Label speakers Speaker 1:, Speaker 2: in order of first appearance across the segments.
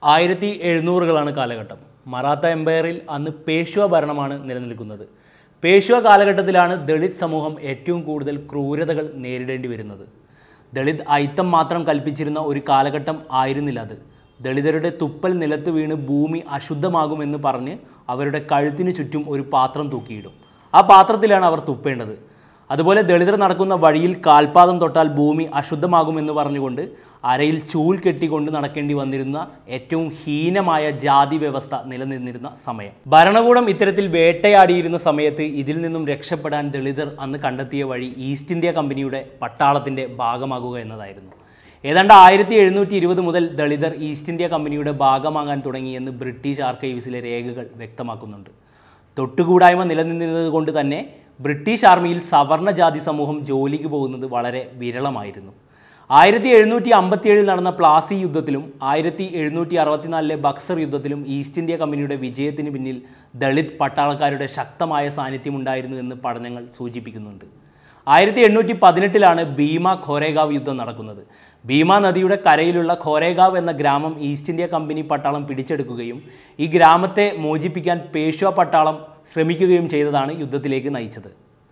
Speaker 1: ആയിരത്തി എഴുന്നൂറുകളാണ് കാലഘട്ടം മറാത്ത എംപയറിൽ അന്ന് പേഷ്വ ഭരണമാണ് നിലനിൽക്കുന്നത് പേഷ്വ കാലഘട്ടത്തിലാണ് ദളിത് സമൂഹം ഏറ്റവും കൂടുതൽ ക്രൂരതകൾ നേരിടേണ്ടി വരുന്നത് ദളിത് ഐത്തം മാത്രം കൽപ്പിച്ചിരുന്ന ഒരു കാലഘട്ടം ആയിരുന്നില്ല അത് ദളിതരുടെ തുപ്പൽ നിലത്ത് വീണ് ഭൂമി അശുദ്ധമാകുമെന്ന് പറഞ്ഞ് അവരുടെ കഴുത്തിന് ചുറ്റും ഒരു പാത്രം തൂക്കിയിടും ആ പാത്രത്തിലാണ് അവർ തുപ്പേണ്ടത് അതുപോലെ ദളിതർ നടക്കുന്ന വഴിയിൽ കാൽപാദം തൊട്ടാൽ ഭൂമി അശുദ്ധമാകുമെന്ന് പറഞ്ഞുകൊണ്ട് അരയിൽ ചൂൽ കെട്ടിക്കൊണ്ട് നടക്കേണ്ടി വന്നിരുന്ന ഏറ്റവും ഹീനമായ ജാതി വ്യവസ്ഥ നിലനിന്നിരുന്ന സമയം ഭരണകൂടം ഇത്തരത്തിൽ വേട്ടയാടിയിരുന്ന സമയത്ത് ഇതിൽ നിന്നും രക്ഷപ്പെടാൻ ദളിതർ അന്ന് കണ്ടെത്തിയ വഴി ഈസ്റ്റ് ഇന്ത്യ കമ്പനിയുടെ പട്ടാളത്തിൻ്റെ ഭാഗമാകുക എന്നതായിരുന്നു ഏതാണ്ട് ആയിരത്തി എഴുന്നൂറ്റി ഇരുപത് മുതൽ ദളിതർ ഈസ്റ്റ് ഇന്ത്യ കമ്പനിയുടെ ഭാഗമാകാൻ തുടങ്ങിയെന്ന് ബ്രിട്ടീഷ് ആർക്കൈവ്സിലെ രേഖകൾ വ്യക്തമാക്കുന്നുണ്ട് തൊട്ടുകൂടായ്മ നിലനിന്നിരുന്നത് കൊണ്ട് തന്നെ ബ്രിട്ടീഷ് ആർമിയിൽ സവർണ ജാതി സമൂഹം ജോലിക്ക് പോകുന്നത് വളരെ വിരളമായിരുന്നു ആയിരത്തി എഴുന്നൂറ്റി അമ്പത്തിയേഴിൽ നടന്ന പ്ലാസി യുദ്ധത്തിലും ആയിരത്തി എഴുന്നൂറ്റി അറുപത്തിനാലിലെ ബക്സർ യുദ്ധത്തിലും ഈസ്റ്റ് ഇന്ത്യ കമ്പനിയുടെ വിജയത്തിന് പിന്നിൽ ദളിത് പട്ടാളക്കാരുടെ ശക്തമായ സാന്നിധ്യമുണ്ടായിരുന്നു എന്ന് പഠനങ്ങൾ സൂചിപ്പിക്കുന്നുണ്ട് ആയിരത്തി എണ്ണൂറ്റി പതിനെട്ടിലാണ് ഭീമ ഖോരേഗാവ് യുദ്ധം നടക്കുന്നത് ഭീമ നദിയുടെ കരയിലുള്ള ഖോരേഗാവ് എന്ന ഗ്രാമം ഈസ്റ്റ് ഇന്ത്യ കമ്പനി പട്ടാളം പിടിച്ചെടുക്കുകയും ഈ ഗ്രാമത്തെ മോചിപ്പിക്കാൻ പേഷ്വ പട്ടാളം ശ്രമിക്കുകയും ചെയ്തതാണ് യുദ്ധത്തിലേക്ക് നയിച്ചത്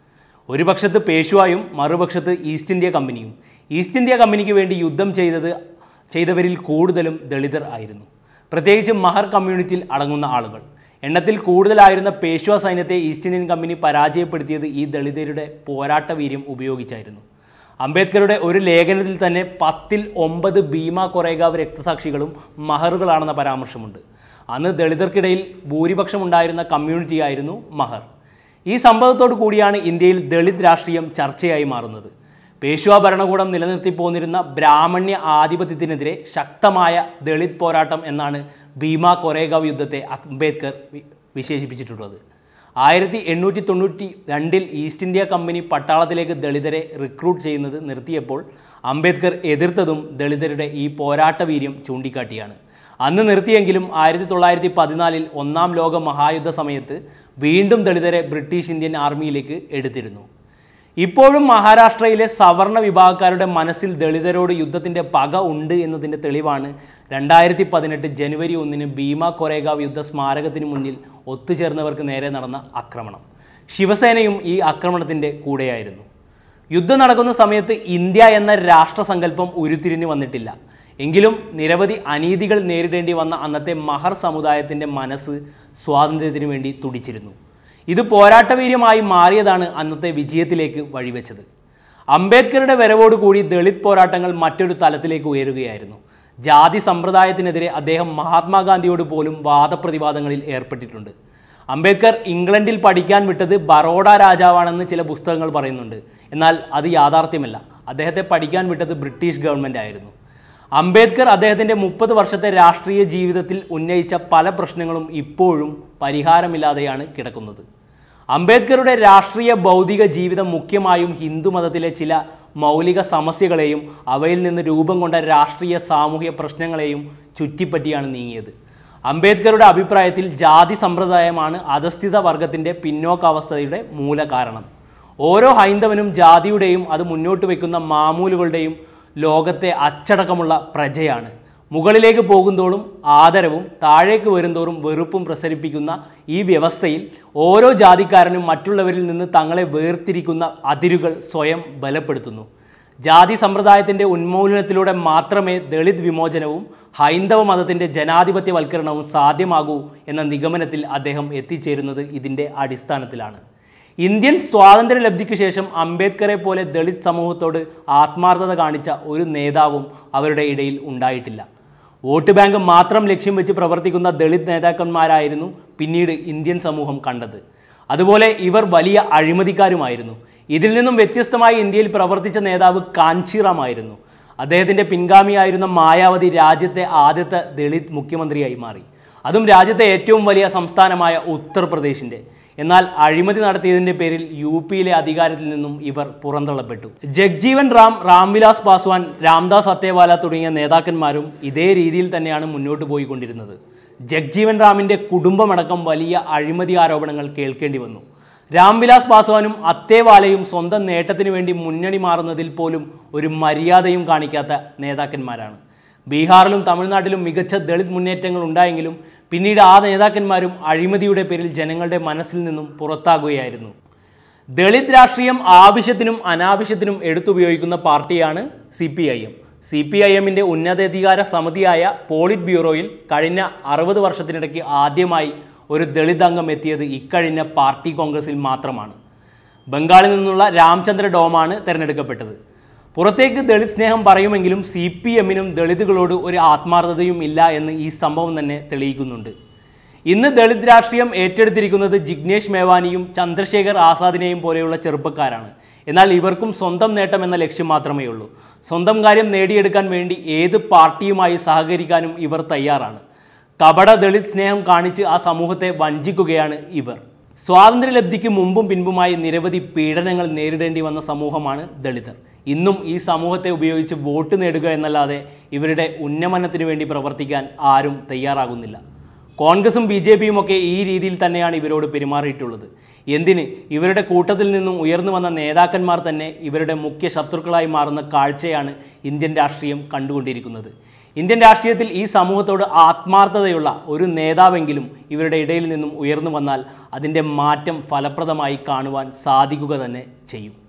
Speaker 1: ഒരു പക്ഷത്ത് പേഷ്വായും മറുപക്ഷത്ത് ഈസ്റ്റ് ഇന്ത്യ കമ്പനിയും ഈസ്റ്റ് ഇന്ത്യ കമ്പനിക്ക് വേണ്ടി യുദ്ധം ചെയ്തത് ചെയ്തവരിൽ കൂടുതലും ദളിതർ ആയിരുന്നു പ്രത്യേകിച്ച് മഹർ കമ്മ്യൂണിറ്റിയിൽ അടങ്ങുന്ന ആളുകൾ എണ്ണത്തിൽ കൂടുതലായിരുന്ന പേഷ്വ സൈന്യത്തെ ഈസ്റ്റ് ഇന്ത്യൻ കമ്പനി പരാജയപ്പെടുത്തിയത് ഈ ദളിതരുടെ പോരാട്ട വീര്യം ഉപയോഗിച്ചായിരുന്നു അംബേദ്കറുടെ ഒരു ലേഖനത്തിൽ തന്നെ പത്തിൽ ഒമ്പത് ഭീമ കൊറേഗാവ് രക്തസാക്ഷികളും മഹറുകളാണെന്ന പരാമർശമുണ്ട് അന്ന് ദളിതർക്കിടയിൽ ഭൂരിപക്ഷം ഉണ്ടായിരുന്ന കമ്മ്യൂണിറ്റി ആയിരുന്നു മഹർ ഈ സംഭവത്തോടു കൂടിയാണ് ഇന്ത്യയിൽ ദളിത് രാഷ്ട്രീയം ചർച്ചയായി മാറുന്നത് പേഷ്വാ ഭരണകൂടം നിലനിർത്തി പോന്നിരുന്ന ബ്രാഹ്മണ്യ ആധിപത്യത്തിനെതിരെ ശക്തമായ ദളിത് പോരാട്ടം എന്നാണ് ഭീമ കൊറേഗാവ് യുദ്ധത്തെ അംബേദ്കർ വി- വിശേഷിപ്പിച്ചിട്ടുള്ളത് ആയിരത്തി എണ്ണൂറ്റി തൊണ്ണൂറ്റി രണ്ടിൽ ഈസ്റ്റ് ഇന്ത്യ കമ്പനി പട്ടാളത്തിലേക്ക് ദളിതരെ റിക്രൂട്ട് ചെയ്യുന്നത് നിർത്തിയപ്പോൾ അംബേദ്കർ എതിർത്തതും ദളിതരുടെ ഈ പോരാട്ട വീര്യം ചൂണ്ടിക്കാട്ടിയാണ് അന്ന് നിർത്തിയെങ്കിലും ആയിരത്തി തൊള്ളായിരത്തി പതിനാലിൽ ഒന്നാം ലോക മഹായുദ്ധ സമയത്ത് വീണ്ടും ദളിതരെ ബ്രിട്ടീഷ് ഇന്ത്യൻ ആർമിയിലേക്ക് എടുത്തിരുന്നു ഇപ്പോഴും മഹാരാഷ്ട്രയിലെ സവർണ വിഭാഗക്കാരുടെ മനസ്സിൽ ദളിതരോട് യുദ്ധത്തിൻ്റെ പക ഉണ്ട് എന്നതിൻ്റെ തെളിവാണ് രണ്ടായിരത്തി പതിനെട്ട് ജനുവരി ഒന്നിന് ഭീമ കൊറേഗാവ് യുദ്ധ സ്മാരകത്തിന് മുന്നിൽ ഒത്തുചേർന്നവർക്ക് നേരെ നടന്ന ആക്രമണം ശിവസേനയും ഈ ആക്രമണത്തിൻ്റെ കൂടെയായിരുന്നു യുദ്ധം നടക്കുന്ന സമയത്ത് ഇന്ത്യ എന്ന രാഷ്ട്രസങ്കല്പം ഉരുത്തിരിഞ്ഞു വന്നിട്ടില്ല എങ്കിലും നിരവധി അനീതികൾ നേരിടേണ്ടി വന്ന അന്നത്തെ മഹർ സമുദായത്തിൻ്റെ മനസ്സ് സ്വാതന്ത്ര്യത്തിനു വേണ്ടി തുടിച്ചിരുന്നു ഇത് പോരാട്ടവീര്യമായി മാറിയതാണ് അന്നത്തെ വിജയത്തിലേക്ക് വഴിവെച്ചത് അംബേദ്കറുടെ വരവോടുകൂടി ദളിത് പോരാട്ടങ്ങൾ മറ്റൊരു തലത്തിലേക്ക് ഉയരുകയായിരുന്നു ജാതി സമ്പ്രദായത്തിനെതിരെ അദ്ദേഹം മഹാത്മാഗാന്ധിയോട് പോലും വാദപ്രതിവാദങ്ങളിൽ ഏർപ്പെട്ടിട്ടുണ്ട് അംബേദ്കർ ഇംഗ്ലണ്ടിൽ പഠിക്കാൻ വിട്ടത് ബറോഡ രാജാവാണെന്ന് ചില പുസ്തകങ്ങൾ പറയുന്നുണ്ട് എന്നാൽ അത് യാഥാർത്ഥ്യമല്ല അദ്ദേഹത്തെ പഠിക്കാൻ വിട്ടത് ബ്രിട്ടീഷ് ഗവൺമെൻറ് ആയിരുന്നു അംബേദ്കർ അദ്ദേഹത്തിൻ്റെ മുപ്പത് വർഷത്തെ രാഷ്ട്രീയ ജീവിതത്തിൽ ഉന്നയിച്ച പല പ്രശ്നങ്ങളും ഇപ്പോഴും പരിഹാരമില്ലാതെയാണ് കിടക്കുന്നത് അംബേദ്കറുടെ രാഷ്ട്രീയ ഭൗതിക ജീവിതം മുഖ്യമായും ഹിന്ദുമതത്തിലെ ചില മൗലിക സമസ്യകളെയും അവയിൽ നിന്ന് രൂപം കൊണ്ട രാഷ്ട്രീയ സാമൂഹിക പ്രശ്നങ്ങളെയും ചുറ്റിപ്പറ്റിയാണ് നീങ്ങിയത് അംബേദ്കറുടെ അഭിപ്രായത്തിൽ ജാതി സമ്പ്രദായമാണ് അധസ്ഥിത വർഗത്തിൻ്റെ പിന്നോക്കാവസ്ഥയുടെ മൂലകാരണം ഓരോ ഹൈന്ദവനും ജാതിയുടെയും അത് മുന്നോട്ട് വയ്ക്കുന്ന മാമൂലുകളുടെയും ലോകത്തെ അച്ചടക്കമുള്ള പ്രജയാണ് മുകളിലേക്ക് പോകുന്തോറും ആദരവും താഴേക്ക് വരുന്തോറും വെറുപ്പും പ്രസരിപ്പിക്കുന്ന ഈ വ്യവസ്ഥയിൽ ഓരോ ജാതിക്കാരനും മറ്റുള്ളവരിൽ നിന്ന് തങ്ങളെ വേർതിരിക്കുന്ന അതിരുകൾ സ്വയം ബലപ്പെടുത്തുന്നു ജാതി സമ്പ്രദായത്തിൻ്റെ ഉന്മൂലനത്തിലൂടെ മാത്രമേ ദളിത് വിമോചനവും ഹൈന്ദവ മതത്തിൻ്റെ ജനാധിപത്യവൽക്കരണവും സാധ്യമാകൂ എന്ന നിഗമനത്തിൽ അദ്ദേഹം എത്തിച്ചേരുന്നത് ഇതിൻ്റെ അടിസ്ഥാനത്തിലാണ് ഇന്ത്യൻ സ്വാതന്ത്ര്യ ലബ്ധിക്ക് ശേഷം അംബേദ്കറെ പോലെ ദളിത് സമൂഹത്തോട് ആത്മാർത്ഥത കാണിച്ച ഒരു നേതാവും അവരുടെ ഇടയിൽ ഉണ്ടായിട്ടില്ല വോട്ട് ബാങ്ക് മാത്രം ലക്ഷ്യം വെച്ച് പ്രവർത്തിക്കുന്ന ദളിത് നേതാക്കന്മാരായിരുന്നു പിന്നീട് ഇന്ത്യൻ സമൂഹം കണ്ടത് അതുപോലെ ഇവർ വലിയ അഴിമതിക്കാരുമായിരുന്നു ഇതിൽ നിന്നും വ്യത്യസ്തമായി ഇന്ത്യയിൽ പ്രവർത്തിച്ച നേതാവ് കാഞ്ചിറാമായിരുന്നു അദ്ദേഹത്തിൻ്റെ പിൻഗാമിയായിരുന്ന മായാവതി രാജ്യത്തെ ആദ്യത്തെ ദളിത് മുഖ്യമന്ത്രിയായി മാറി അതും രാജ്യത്തെ ഏറ്റവും വലിയ സംസ്ഥാനമായ ഉത്തർപ്രദേശിൻ്റെ എന്നാൽ അഴിമതി നടത്തിയതിൻ്റെ പേരിൽ യു പിയിലെ അധികാരത്തിൽ നിന്നും ഇവർ പുറന്തള്ളപ്പെട്ടു ജഗ്ജീവൻ റാം രാംവിലാസ് പാസ്വാൻ രാംദാസ് അത്തേവാല തുടങ്ങിയ നേതാക്കന്മാരും ഇതേ രീതിയിൽ തന്നെയാണ് മുന്നോട്ട് പോയിക്കൊണ്ടിരുന്നത് ജഗ്ജീവൻ റാമിൻ്റെ കുടുംബമടക്കം വലിയ അഴിമതി ആരോപണങ്ങൾ കേൾക്കേണ്ടി വന്നു രാംവിലാസ് പാസ്വാനും അത്തേവാലയും സ്വന്തം നേട്ടത്തിന് വേണ്ടി മുന്നണി മാറുന്നതിൽ പോലും ഒരു മര്യാദയും കാണിക്കാത്ത നേതാക്കന്മാരാണ് ബീഹാറിലും തമിഴ്നാട്ടിലും മികച്ച ദളിത് മുന്നേറ്റങ്ങൾ ഉണ്ടായെങ്കിലും പിന്നീട് ആ നേതാക്കന്മാരും അഴിമതിയുടെ പേരിൽ ജനങ്ങളുടെ മനസ്സിൽ നിന്നും പുറത്താകുകയായിരുന്നു ദളിത് രാഷ്ട്രീയം ആവശ്യത്തിനും അനാവശ്യത്തിനും എടുത്തുപയോഗിക്കുന്ന പാർട്ടിയാണ് C P I M C P I എമ്മിൻ്റെ ഉന്നതാധികാര സമിതിയായ പോളിറ്റ് ബ്യൂറോയിൽ കഴിഞ്ഞ അറുപത് വർഷത്തിനിടയ്ക്ക് ആദ്യമായി ഒരു ദളിത് അംഗം എത്തിയത് ഇക്കഴിഞ്ഞ പാർട്ടി കോൺഗ്രസിൽ മാത്രമാണ് ബംഗാളിൽ നിന്നുള്ള രാംചന്ദ്ര ഡോമാണ് തിരഞ്ഞെടുക്കപ്പെട്ടത് പുറത്തേക്ക് ദളിത് സ്നേഹം പറയുമെങ്കിലും സി പി എമ്മിനും ദളിതുകളോട് ഒരു ആത്മാർത്ഥതയും ഇല്ല എന്ന് ഈ സംഭവം തന്നെ തെളിയിക്കുന്നുണ്ട് ഇന്ന് ദളിത് രാഷ്ട്രീയം ഏറ്റെടുത്തിരിക്കുന്നത് ജിഗ്നേഷ് മേവാനിയും ചന്ദ്രശേഖർ ആസാദിനെയും പോലെയുള്ള ചെറുപ്പക്കാരാണ് എന്നാൽ ഇവർക്കും സ്വന്തം നേട്ടം എന്ന ലക്ഷ്യം മാത്രമേ ഉള്ളൂ സ്വന്തം കാര്യം നേടിയെടുക്കാൻ വേണ്ടി ഏത് പാർട്ടിയുമായി സഹകരിക്കാനും ഇവർ തയ്യാറാണ് കപട ദളിത് സ്നേഹം കാണിച്ച് ആ സമൂഹത്തെ വഞ്ചിക്കുകയാണ് ഇവർ സ്വാതന്ത്ര്യലബ്ധിക്ക് മുമ്പും പിൻപുമായി നിരവധി പീഡനങ്ങൾ നേരിടേണ്ടി വന്ന സമൂഹമാണ് ദളിതർ ഇന്നും ഈ സമൂഹത്തെ ഉപയോഗിച്ച് വോട്ട് നേടുക എന്നല്ലാതെ ഇവരുടെ ഉന്നമനത്തിനു വേണ്ടി പ്രവർത്തിക്കാൻ ആരും തയ്യാറാകുന്നില്ല കോൺഗ്രസും ബി ജെ പിയും ഒക്കെ ഈ രീതിയിൽ തന്നെയാണ് ഇവരോട് പെരുമാറിയിട്ടുള്ളത് എന്തിന് ഇവരുടെ കൂട്ടത്തിൽ നിന്നും ഉയർന്നു വന്ന നേതാക്കന്മാർ തന്നെ ഇവരുടെ മുഖ്യ ശത്രുക്കളായി മാറുന്ന കാഴ്ചയാണ് ഇന്ത്യൻ രാഷ്ട്രീയം കണ്ടുകൊണ്ടിരിക്കുന്നത് ഇന്ത്യൻ രാഷ്ട്രീയത്തിൽ ഈ സമൂഹത്തോട് ആത്മാർത്ഥതയുള്ള ഒരു നേതാവെങ്കിലും ഇവരുടെ ഇടയിൽ നിന്നും ഉയർന്നു വന്നാൽ അതിൻ്റെ മാറ്റം ഫലപ്രദമായി കാണുവാൻ സാധിക്കുക തന്നെ ചെയ്യും